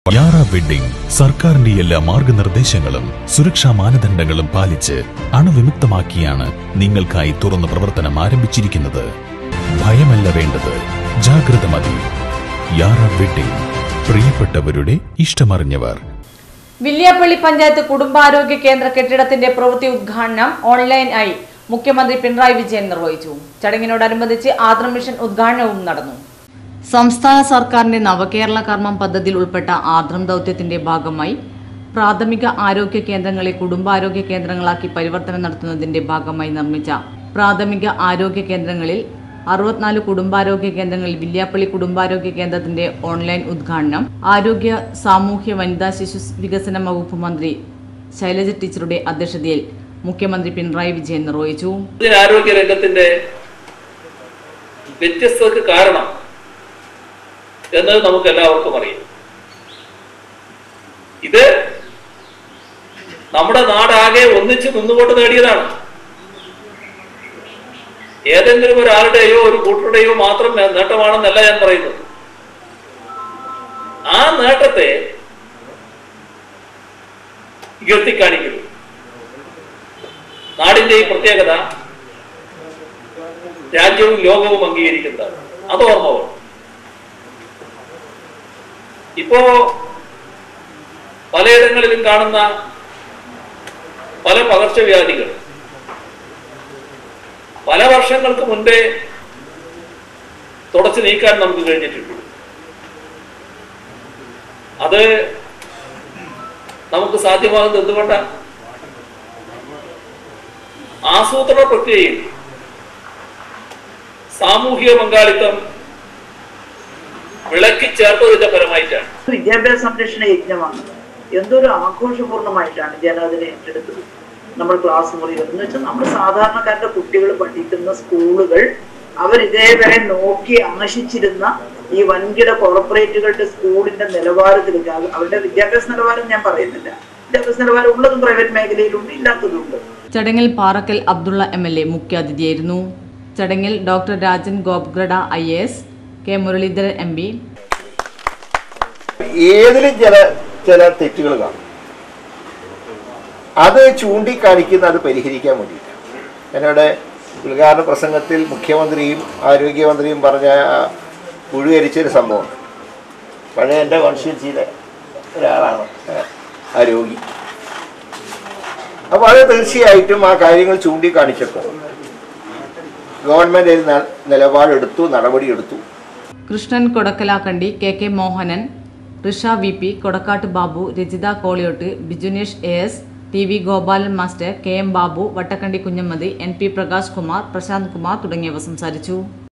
യാറ wedding സർക്കാരിന്റെ എല്ലാ മാർഗനിർദ്ദേശങ്ങളും സുരക്ഷാ മാനദണ്ഡങ്ങളും പാലിച്ച് അണുവിമുക്തമാക്കിയാണ് നിങ്ങൾക്കായി തുറന്ന് പ്രവർത്തനം ആരംഭിച്ചിരിക്കുന്നത് ഭയമല്ല വേണ്ടത് ജാഗ്രത മതി യാറ വെഡ്ഡിംഗ് പ്രിയപ്പെട്ടവരുടെ ഇഷ്ടമറിഞ്ഞവർ വില്യാപ്പള്ളി പഞ്ചായത്ത് കുടുംബാരോഗ്യ കേന്ദ്ര കെട്ടിടത്തിന്റെ പ്രവൃത്തി ഉദ്ഘാടനം ഓൺലൈൻ ആയി മുഖ്യമന്ത്രി പിണറായി വിജയൻ നിർവഹിച്ചു ചടങ്ങിനോടനുബന്ധിച്ച് ആദ്രം മിഷൻ ഉദ്ഘാടനവും നടന്നു സംസ്ഥാന സർക്കാരിന്റെ നവകേരള കർമ്മം പദ്ധതിയിൽ ഉൾപ്പെട്ട ആർദ്രം ദൗത്യത്തിന്റെ ഭാഗമായി പ്രാഥമിക ആരോഗ്യ കേന്ദ്രങ്ങളെ കുടുംബാരോഗ്യ കേന്ദ്രങ്ങളാക്കി പരിവർത്തനം നടത്തുന്നതിന്റെ ഭാഗമായി നിർമ്മിച്ച പ്രാഥമിക ആരോഗ്യ കേന്ദ്രങ്ങളിൽ അറുപത്തിനാല് കുടുംബാരോഗ്യ കേന്ദ്രങ്ങളിൽ വില്യാപ്പള്ളി കുടുംബാരോഗ്യ കേന്ദ്രത്തിന്റെ ഓൺലൈൻ ഉദ്ഘാടനം ആരോഗ്യ സാമൂഹ്യ വനിതാ ശിശു വികസന വകുപ്പ് മന്ത്രി ശൈലജ ടീച്ചറുടെ അധ്യക്ഷതയിൽ മുഖ്യമന്ത്രി പിണറായി വിജയൻ നിർവഹിച്ചു ആരോഗ്യ രംഗത്തിന്റെ വ്യത്യസ്തതക്ക് കാരണം എന്നത് നമുക്ക് എല്ലാവർക്കും അറിയാം ഇത് നമ്മുടെ നാടാകെ ഒന്നിച്ച് നിന്നുകൊണ്ട് നേടിയതാണ് ഏതെങ്കിലും ഒരാളുടെയോ ഒരു കൂട്ടരുടെയോ മാത്രം നേ- നേട്ടമാണെന്നല്ല ഞാൻ പറയുന്നത് ആ നേട്ടത്തെ ഉയർത്തിക്കാണിക്കുന്നു നാടിന്റെ ഈ പ്രത്യേകത രാജ്യവും ലോകവും അംഗീകരിക്കുന്നതാണ് അത് ഓർമ്മ വേണം ഇപ്പോ പലയിടങ്ങളിലും കാണുന്ന പല പകർച്ചവ്യാധികൾ പല വർഷങ്ങൾക്ക് മുൻപേ തുടച്ചു നീക്കാൻ നമുക്ക് കഴിഞ്ഞിട്ടുണ്ട് അത് നമുക്ക് സാധ്യമാകുന്നത് എന്തുകൊണ്ടാണ് ആസൂത്രണ പ്രക്രിയയിൽ സാമൂഹിക പങ്കാളിത്തം വിളക്കി ചേർത്തതിന്റെ ഫലമായിട്ടാണ് വിദ്യാഭ്യാസ സംരക്ഷണ യജ്ഞമാണ് എന്തൊരു ആഘോഷപൂർണ്ണമായിട്ടാണ് ജനം അതിനെ ഏറ്റെടുത്തത് നമ്മൾ ക്ലാസ് മുറികൾ എന്ന് വെച്ചാൽ നമ്മൾ സാധാരണക്കാരുടെ കുട്ടികൾ പഠിക്കുന്ന സ്കൂളുകൾ അവർ ഇതേവരെ നോക്കി ആശിച്ചിരുന്ന ഈ വൻകിട കോർപ്പറേറ്റുകളുടെ സ്കൂളിന്റെ നിലവാരത്തിലേക്ക് അവ- അവരുടെ വിദ്യാഭ്യാസ നിലവാരം ഞാൻ പറയുന്നില്ല വിദ്യാഭ്യാസ നിലവാരം ഉള്ളതും പ്രൈവറ്റ് മേഖലയിലുണ്ട് ഇല്ലാത്തതുണ്ട് ചടങ്ങിൽ Parakkal Abdulla M L A മുഖ്യാതിഥിയായിരുന്നു ചടങ്ങിൽ ഡോക്ടർ രാജൻ ഗോപ്ഗ്രഡ I S K Muraleedharan M P ഏതിലും ചില ചില തെറ്റുകൾ കാണും അത് ചൂണ്ടിക്കാണിക്കുന്ന അത് പരിഹരിക്കാൻ വേണ്ടിയിട്ടാണ് എന്നോട് ഉദ്ഘാടന പ്രസംഗത്തിൽ മുഖ്യമന്ത്രിയും ആരോഗ്യമന്ത്രിയും പറഞ്ഞ മുഴുകരിച്ചൊരു സംഭവമുണ്ട് പഴയ എൻ്റെ കോൺസ്റ്റിറ്റ്യൻസിയിലെ ഒരാളാണ് ഏഹ്, ആ രോഗി അപ്പോൾ അത് തീർച്ചയായിട്ടും ആ കാര്യങ്ങൾ ചൂണ്ടിക്കാണിച്ചപ്പോൾ ഗവൺമെൻറ് ഒരു ന- നിലപാടെടുത്തു നടപടിയെടുത്തു Krishnan Kodakkalakandi K K Mohanan Risha V P Kodakkat Babu Rajitha Koliyot Bijunesh A S T V Gopalan master K M Babu Vattakandi Kunhammad N P Prakash Kumar Prashanth Kumar തുടങ്ങിയവർ സംസാരിച്ചു